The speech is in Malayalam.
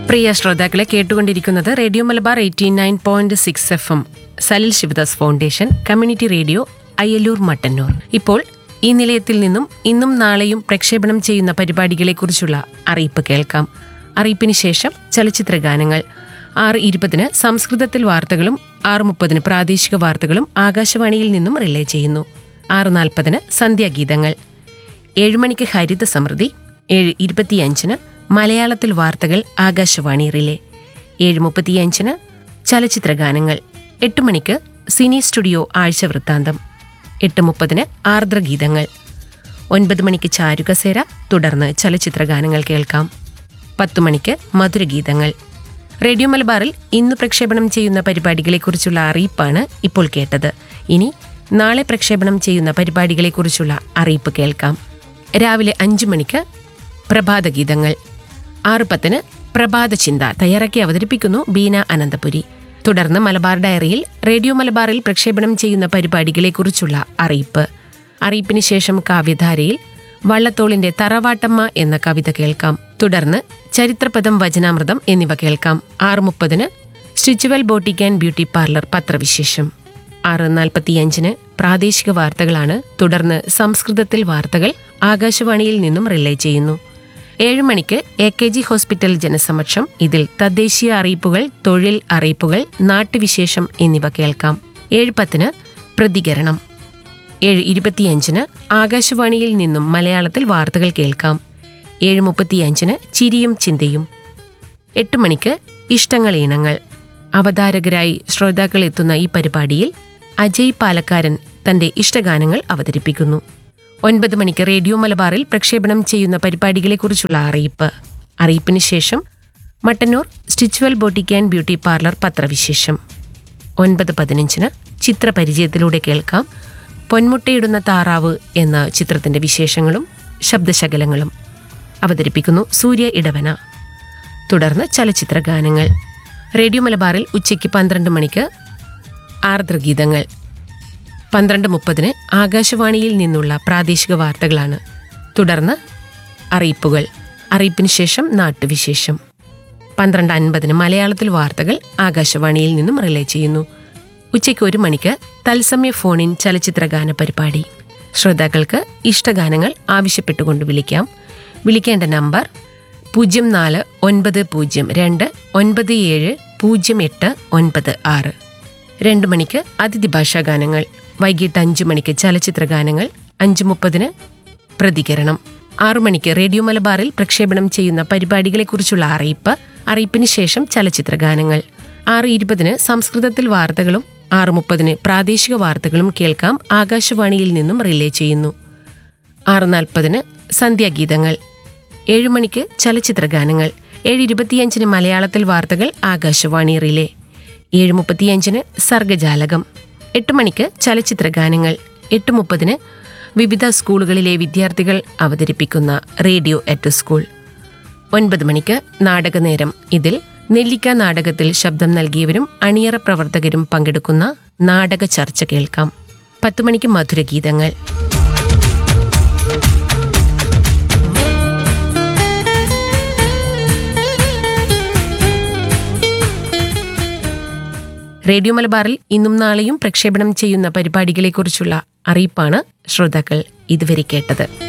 പ്രിയ ശ്രോതാക്കളെ കേട്ടുകൊണ്ടിരിക്കുന്നത് radio Malabar eighty nine point six F M Salil Shivadas foundation community radio Ayyalur Mattannur ഇപ്പോൾ ഈ നിലയത്തിൽ നിന്നും ഇന്നും നാളെയും പ്രക്ഷേപണം ചെയ്യുന്ന പരിപാടികളെക്കുറിച്ചുള്ള അറിയിപ്പ് കേൾക്കാം അറിയിപ്പിന് ശേഷം ചലച്ചിത്ര ഗാനങ്ങൾ ആറ് ഇരുപതിന് സംസ്കൃതത്തിൽ വാർത്തകളും ആറ് മുപ്പതിന് പ്രാദേശിക വാർത്തകളും ആകാശവാണിയിൽ നിന്നും റിലേ ചെയ്യുന്നു ആറ് നാൽപ്പതിന് സന്ധ്യാഗീതങ്ങൾ ഏഴുമണിക്ക് ഹരിത സമൃദ്ധി ഏഴ് ഇരുപത്തിയഞ്ചിന് മലയാളത്തിൽ വാർത്തകൾ ആകാശവാണി റിലേ ഏഴ് മുപ്പത്തിയഞ്ചിന് ചലച്ചിത്ര ഗാനങ്ങൾ എട്ട് മണിക്ക് സിനി സ്റ്റുഡിയോ ആഴ്ച വൃത്താന്തം എട്ട് മുപ്പതിന് ആർദ്രഗീതങ്ങൾ ഒൻപത് മണിക്ക് ചാരുകസേര തുടർന്ന് ചലച്ചിത്ര ഗാനങ്ങൾ കേൾക്കാം പത്തു മണിക്ക് മധുരഗീതങ്ങൾ റേഡിയോ മലബാറിൽ ഇന്ന് പ്രക്ഷേപണം ചെയ്യുന്ന പരിപാടികളെക്കുറിച്ചുള്ള അറിയിപ്പാണ് ഇപ്പോൾ കേട്ടത് ഇനി നാളെ പ്രക്ഷേപണം ചെയ്യുന്ന പരിപാടികളെക്കുറിച്ചുള്ള അറിയിപ്പ് കേൾക്കാം രാവിലെ അഞ്ചു മണിക്ക് പ്രഭാതഗീതങ്ങൾ ആറ് പത്തിന് പ്രഭാത ചിന്ത തയ്യാറാക്കി അവതരിപ്പിക്കുന്നു ബീന അനന്തപുരി തുടർന്ന് മലബാർ ഡയറിയിൽ റേഡിയോ മലബാറിൽ പ്രക്ഷേപണം ചെയ്യുന്ന പരിപാടികളെക്കുറിച്ചുള്ള അറിയിപ്പ് അറിയിപ്പിന് ശേഷം കാവ്യധാരയിൽ വള്ളത്തോളിന്റെ തറവാട്ടമ്മ എന്ന കവിത കേൾക്കാം തുടർന്ന് ചരിത്രപദം വചനാമൃതം എന്നിവ കേൾക്കാം ആറ് മുപ്പതിന് Stitchual boutique and beauty parlour പത്രവിശേഷം ആറ് നാൽപ്പത്തിയഞ്ചിന് പ്രാദേശിക വാർത്തകളാണ് തുടർന്ന് സംസ്കൃതത്തിൽ വാർത്തകൾ ആകാശവാണിയിൽ നിന്നും റിലേ ചെയ്യുന്നു ഏഴ് മണിക്ക് എ കെ ജി ഹോസ്പിറ്റൽ ജനസമക്ഷം ഇതിൽ തദ്ദേശീയ അറിയിപ്പുകൾ തൊഴിൽ അറിയിപ്പുകൾ നാട്ടുവിശേഷം എന്നിവ കേൾക്കാം ഏഴ് പത്തിന് പ്രതികരണം ഏഴ് ഇരുപത്തിയഞ്ചിന് ആകാശവാണിയിൽ നിന്നും മലയാളത്തിൽ വാർത്തകൾ കേൾക്കാം ഏഴ് മുപ്പത്തിയഞ്ചിന് ചിരിയും ചിന്തയും എട്ട് മണിക്ക് ഇഷ്ടങ്ങൾ ഇണങ്ങൾ അവതാരകരായി ശ്രോതാക്കൾ എത്തുന്ന ഈ പരിപാടിയിൽ അജയ് പാലക്കാരൻ തന്റെ ഇഷ്ടഗാനങ്ങൾ അവതരിപ്പിക്കുന്നു ഒൻപത് മണിക്ക് റേഡിയോ മലബാറിൽ പ്രക്ഷേപണം ചെയ്യുന്ന പരിപാടികളെക്കുറിച്ചുള്ള അറിയിപ്പ് അറിയിപ്പിന് ശേഷം Mattannur Stitchual boutique and beauty parlour പത്രവിശേഷം ഒൻപത് പതിനഞ്ചിന് ചിത്രപരിചയത്തിലൂടെ കേൾക്കാം പൊന്മുട്ടയിടുന്ന താറാവ് എന്ന ചിത്രത്തിന്റെ വിശേഷങ്ങളും ശബ്ദശകലങ്ങളും അവതരിപ്പിക്കുന്നു സൂര്യ ഇടവന തുടർന്ന് ചലച്ചിത്ര ഗാനങ്ങൾ റേഡിയോ മലബാറിൽ ഉച്ചയ്ക്ക് പന്ത്രണ്ട് മണിക്ക് ആർദ്രഗീതങ്ങൾ പന്ത്രണ്ട് മുപ്പതിന് ആകാശവാണിയിൽ നിന്നുള്ള പ്രാദേശിക വാർത്തകളാണ് തുടർന്ന് അറിയിപ്പുകൾ അറിയിപ്പിന് ശേഷം നാട്ടുവിശേഷം പന്ത്രണ്ട് അൻപതിന് മലയാളത്തിൽ വാർത്തകൾ ആകാശവാണിയിൽ നിന്നും റിലേ ചെയ്യുന്നു ഉച്ചയ്ക്ക് ഒരു മണിക്ക് തത്സമയ ഫോണിൻ ചലച്ചിത്ര ഗാന പരിപാടി ശ്രോതാക്കൾക്ക് ഇഷ്ടഗാനങ്ങൾ ആവശ്യപ്പെട്ടുകൊണ്ട് വിളിക്കാം വിളിക്കേണ്ട നമ്പർ പൂജ്യം നാല് ഒൻപത് പൂജ്യം രണ്ട് ഒൻപത് ഏഴ് പൂജ്യം എട്ട് ഒൻപത് ആറ് രണ്ട് മണിക്ക് അതിഥി ഭാഷാ ഗാനങ്ങൾ വൈകിട്ട് അഞ്ചു മണിക്ക് ചലച്ചിത്ര ഗാനങ്ങൾ അഞ്ചു മുപ്പതിന് പ്രതികരണം ആറു മണിക്ക് റേഡിയോ മലബാറിൽ പ്രക്ഷേപണം ചെയ്യുന്ന പരിപാടികളെക്കുറിച്ചുള്ള അറിയിപ്പ് അറിയിപ്പിന് ശേഷം ചലച്ചിത്ര ഗാനങ്ങൾ ആറ് ഇരുപതിന് സംസ്കൃതത്തിൽ വാർത്തകളും ആറ് മുപ്പതിന് പ്രാദേശിക വാർത്തകളും കേൾക്കാം ആകാശവാണിയിൽ നിന്നും റിലേ ചെയ്യുന്നു ആറ് നാൽപ്പതിന് സന്ധ്യാഗീതങ്ങൾ ഏഴ് മണിക്ക് ചലച്ചിത്ര ഗാനങ്ങൾ ഏഴ് ഇരുപത്തിയഞ്ചിന് മലയാളത്തിൽ വാർത്തകൾ ആകാശവാണി റിലേ ഏഴ് മുപ്പത്തിയഞ്ചിന് സർഗജാലകം എട്ട് മണിക്ക് ചലച്ചിത്ര ഗാനങ്ങൾ എട്ട് മുപ്പതിന് വിവിധ സ്കൂളുകളിലെ വിദ്യാർത്ഥികൾ അവതരിപ്പിക്കുന്ന റേഡിയോ അറ്റ് സ്കൂൾ ഒൻപത് മണിക്ക് നാടകനേരം ഇതിൽ നെല്ലിക്ക നാടകത്തിൽ ശബ്ദം നൽകിയവരും അണിയറ പ്രവർത്തകരും പങ്കെടുക്കുന്ന നാടക ചർച്ച കേൾക്കാം പത്ത് മണിക്ക് മധുരഗീതങ്ങൾ റേഡിയോ മലബാറിൽ ഇന്നും നാളെയും പ്രക്ഷേപണം ചെയ്യുന്ന പരിപാടികളെക്കുറിച്ചുള്ള അറിയിപ്പാണ് ശ്രോതാക്കൾ ഇതുവരെ കേട്ടത്